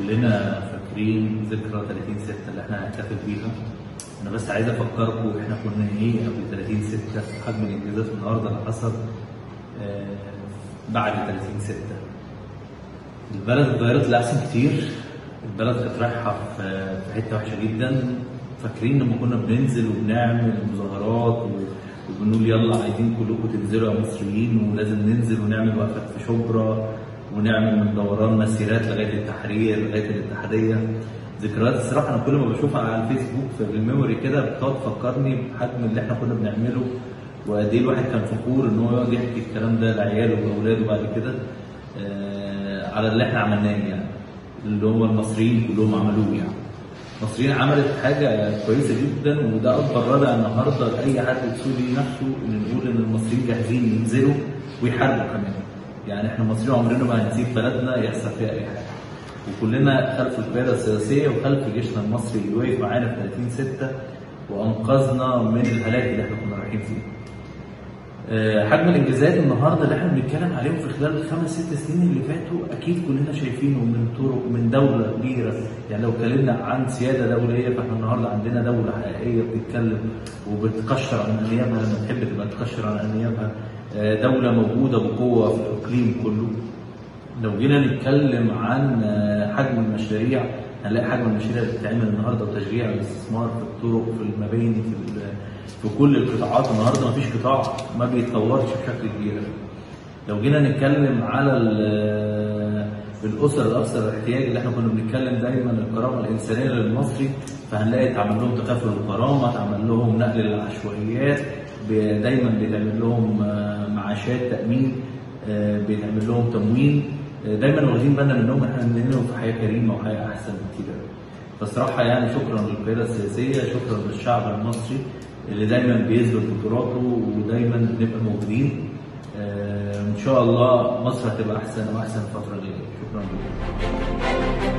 كلنا فاكرين ذكرى 30 6 اللي احنا هنحتفل بيها انا بس عايز افكركم احنا كنا ايه قبل 30 6 حجم الانجازات النهارده اللي حصل آه، بعد 30 6 البلد اتغيرت لاحسن كتير البلد كانت رايحه في في حته وحشه جدا فاكرين لما كنا بننزل وبنعمل مظاهرات و- وبنقول يلا عايزين كلكم تنزلوا يا مصريين ولازم ننزل ونعمل وقفات في شبرا ونعمل من دوران مسيرات لغايه التحرير لغايه الاتحاديه ذكريات الصراحه انا كل ما بشوفها على الفيسبوك في الميموري كده بتقعد تفكرني بحجم اللي احنا كنا بنعمله وقد ايه الواحد كان فخور ان هو يقعد يحكي الكلام ده لعياله واولاده بعد كده آه، على اللي احنا عملناه يعني اللي هم المصريين كلهم عملوه يعني المصريين عملت حاجة كويسة جدا وده أكبر ردع النهاردة لأي حد سوري نفسه إن نقول إن المصريين جاهزين ينزلوا ويحاربوا كمان. يعني إحنا المصريين عمرنا ما هنسيب بلدنا يحصل فيها أي حاجة. وكلنا خلف القيادة السياسية وخلف جيشنا المصري اللي وقف معانا في 30 6 وأنقذنا من الهلاك اللي إحنا كنا رايحين فيه. آه، حجم الانجازات النهارده اللي احنا بنتكلم عليهم في خلال الخمس ست سنين اللي فاتوا اكيد كلنا شايفينه من طرق من دوله كبيره يعني لو اتكلمنا عن سياده دوليه فاحنا النهارده عندنا دوله حقيقيه بتتكلم وبتكشر عن انيابها لما تحب تبقى تكشر عن انيابها آه، دوله موجوده بقوه في الاقليم كله لو جينا نتكلم عن آه، حجم المشاريع هنلاقي حجم المشاريع اللي بتتعمل النهارده وتشجيع الاستثمار في الطرق في المباني في ال- في كل القطاعات النهارده ما فيش قطاع ما بيتطورش بشكل كبير لو جينا نتكلم على ال- الاسر الاكثر احتياج اللي احنا كنا بنتكلم دايما الكرامه الانسانيه للمصري فهنلاقي اتعمل لهم تكافل الكرامه اتعمل لهم نقل للعشوائيات ب- دايما بيتعمل لهم آه، معاشات تامين آه، بيتعمل لهم تموين آه، دايما واخدين بالنا منهم احنا منهم في حياه كريمه وحياه احسن بكتير أوي. فالصراحه يعني شكرا للقياده السياسيه شكرا للشعب المصري اللي دايما بيثبت بطولاته ودايما بنبقى موجودين آه، ان شاء الله مصر هتبقى احسن واحسن الفتره الجايه شكرا لكم